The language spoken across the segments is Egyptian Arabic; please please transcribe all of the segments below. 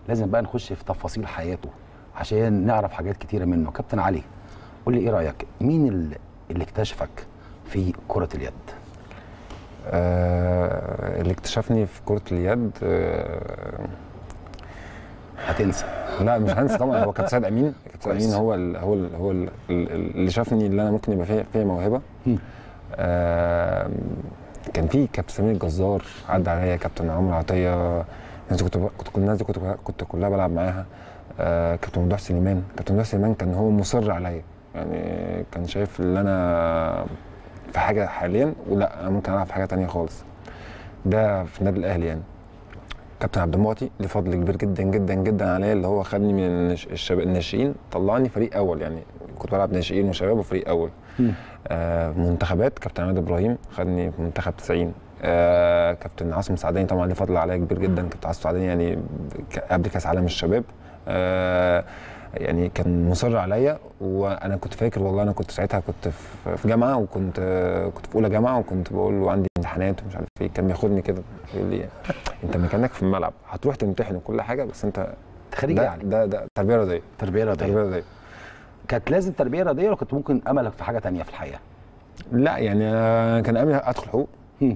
لازم بقى نخش في تفاصيل حياته عشان نعرف حاجات كتيره منه كابتن علي قول لي ايه رايك مين اللي, اللي اكتشفك في كره اليد آه اللي اكتشفني في كره اليد آه هتنسى لا مش هنسى طبعا هو كابتن سيد امين كابتن سيد كويس. امين هو ال هو ال هو ال اللي شافني اللي انا ممكن يبقى فيها فيها موهبه مم. آه كان في كابتن سمير الجزار عدى عليا كابتن عمرو عطيه الناس دي كنت كنت كل الناس دي كنت كنت كلها بلعب معاها آه كابتن ممدوح سليمان كابتن ممدوح سليمان كان هو مصر عليا يعني كان شايف ان انا في حاجه حاليا ولا أنا ممكن العب في حاجه تانية خالص ده في النادي الاهلي يعني كابتن عبد المعطي ليه فضل كبير جدا جدا جدا عليا اللي هو خدني من النش- الشباب الناشئين طلعني فريق اول يعني كنت بلعب ناشئين وشباب وفريق اول مم. آه منتخبات كابتن عماد ابراهيم خدني في منتخب 90 آه كابتن عاصم سعداني طبعا ليه فضل عليا كبير جدا كابتن عاصم سعداني يعني ك- قبل كاس عالم الشباب آه يعني كان مصر عليا وانا كنت فاكر والله انا كنت ساعتها كنت في في جامعه وكنت آه كنت في اولى جامعه وكنت بقول له عندي امتحانات ومش عارف ايه كان بياخدني كده يقول لي انت مكانك في الملعب هتروح تمتحن وكل حاجه بس انت أنت خريج ده يعني ده ده تربيه رياضيه تربيه رياضيه تربيه رياضيه كانت لازم تربيه رياضيه ولا كنت ممكن املك في حاجه تانية في الحياه لا يعني أنا كان املي ادخل حقوق مم.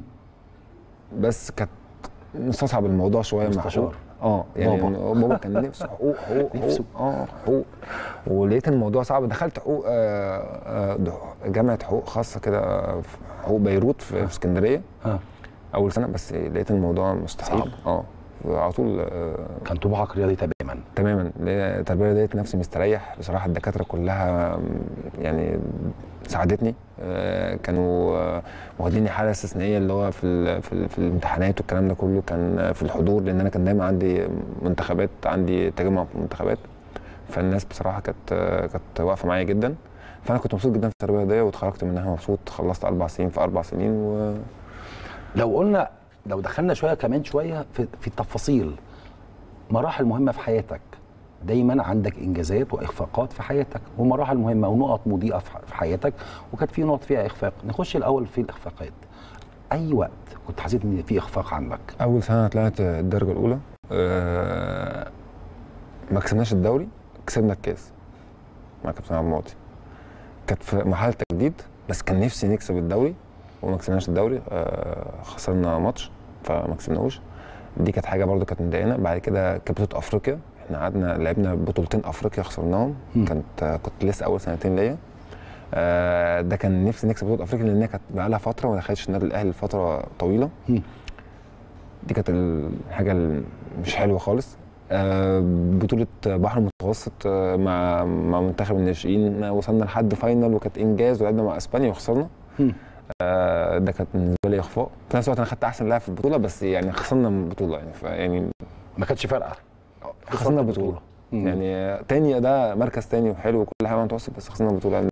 بس كانت مستصعب الموضوع شويه مع مستشار. حقوق اه يعني بابا. بابا, بابا كان نفسه حقوق حقوق نفسه. حقوق اه حقوق ولقيت الموضوع صعب دخلت حقوق آه، آه، ده- جامعه حقوق خاصه كده في حقوق بيروت في في اسكندريه ها اول سنه بس لقيت الموضوع مستحيل صعب. اه على طول آه، كان طموحك رياضي تماما تماما التربيه ديت نفسي مستريح بصراحه الدكاتره كلها يعني ساعدتني آه، كانوا آه، واخديني حاله استثنائيه اللي هو في ال في, ال في الامتحانات والكلام ده كله كان في الحضور لان انا كان دايما عندي منتخبات عندي تجمع في المنتخبات فالناس بصراحه كانت آه، كانت واقفه معايا جدا فانا كنت مبسوط جدا في التربيه دي واتخرجت منها مبسوط خلصت اربع سنين في اربع سنين و لو قلنا لو دخلنا شويه كمان شويه في, في التفاصيل مراحل مهمه في حياتك دايما عندك انجازات واخفاقات في حياتك ومراحل مهمه ونقط مضيئه في في حياتك وكانت في نقط فيها اخفاق نخش الاول في الاخفاقات اي وقت كنت حسيت ان في اخفاق عندك اول سنه طلعت الدرجه الاولى آه، ما كسبناش الدوري كسبنا الكاس مع كابتن عبد المعطي كانت في مرحله تجديد بس كان نفسي نكسب الدوري وما كسبناش الدوري آه، خسرنا ماتش فما كسبناهوش دي كانت حاجه برضو كانت مضايقانا بعد كده كانت بطوله افريقيا احنا قعدنا لعبنا بطولتين افريقيا خسرناهم مم. كانت آه، كنت لسه اول سنتين ليا آه، ده كان نفسي نكسب بطوله افريقيا لانها كانت بقى لها فتره ما دخلتش النادي الاهلي لفتره طويله مم. دي كانت الحاجه اللي مش حلوه خالص آه، بطوله بحر المتوسط آه، مع مع منتخب الناشئين وصلنا لحد فاينل وكانت انجاز ولعبنا مع اسبانيا وخسرنا مم. آه، ده كانت بالنسبه لي اخفاق في نفس الوقت انا خدت احسن لاعب في البطوله بس يعني خسرنا من البطوله يعني فيعني ما كانتش فارقه خسرنا البطوله مم. يعني تاني ده مركز تاني وحلو وكل حاجه متوسط بس خسرنا البطوله